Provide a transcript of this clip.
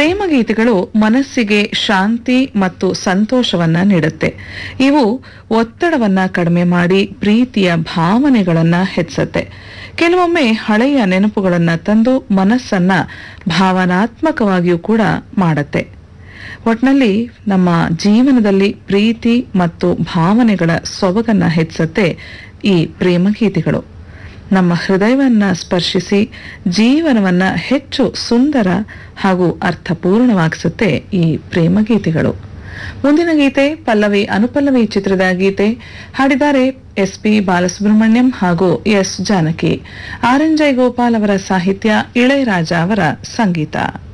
ಪ್ರೇಮ ಗೀತೆಗಳು ಮನಸ್ಸಿಗೆ ಶಾಂತಿ ಮತ್ತು ಸಂತೋಷವನ್ನ ನೀಡುತ್ತೆ ಇವು ಒತ್ತಡವನ್ನ ಕಡಿಮೆ ಮಾಡಿ ಪ್ರೀತಿಯ ಭಾವನೆಗಳನ್ನ ಹೆಚ್ಚುತ್ತೆ ಕೆಲವೊಮ್ಮೆ ಹಳೆಯ ನೆನಪುಗಳನ್ನ ತಂದು ಮನಸ್ಸನ್ನ ಭಾವನಾತ್ಮಕವಾಗಿಯೂ ಕೂಡ ಮಾಡುತ್ತೆ ಒಟ್ನಲ್ಲಿ ನಮ್ಮ ಜೀವನದಲ್ಲಿ ಪ್ರೀತಿ ಮತ್ತು ಭಾವನೆಗಳ ಸೊಬಗನ್ನ ಹೆಚ್ಚುತ್ತೆ ಈ ಪ್ರೇಮ ಗೀತೆಗಳು ನಮ್ಮ ಹೃದಯವನ್ನ ಸ್ಪರ್ಶಿಸಿ ಜೀವನವನ್ನ ಹೆಚ್ಚು ಸುಂದರ ಹಾಗೂ ಅರ್ಥಪೂರ್ಣವಾಗಿಸುತ್ತೆ ಈ ಪ್ರೇಮ ಗೀತೆಗಳು ಮುಂದಿನ ಗೀತೆ ಪಲ್ಲವಿ ಅನುಪಲ್ಲವಿ ಚಿತ್ರದ ಗೀತೆ ಹಾಡಿದ್ದಾರೆ ಎಸ್ ಪಿ ಬಾಲಸುಬ್ರಹ್ಮಣ್ಯಂ ಹಾಗೂ S Janaki R N Jai Gopal ಅವರ ಸಾಹಿತ್ಯ ಇಳಯರಾಜ ಅವರ ಸಂಗೀತ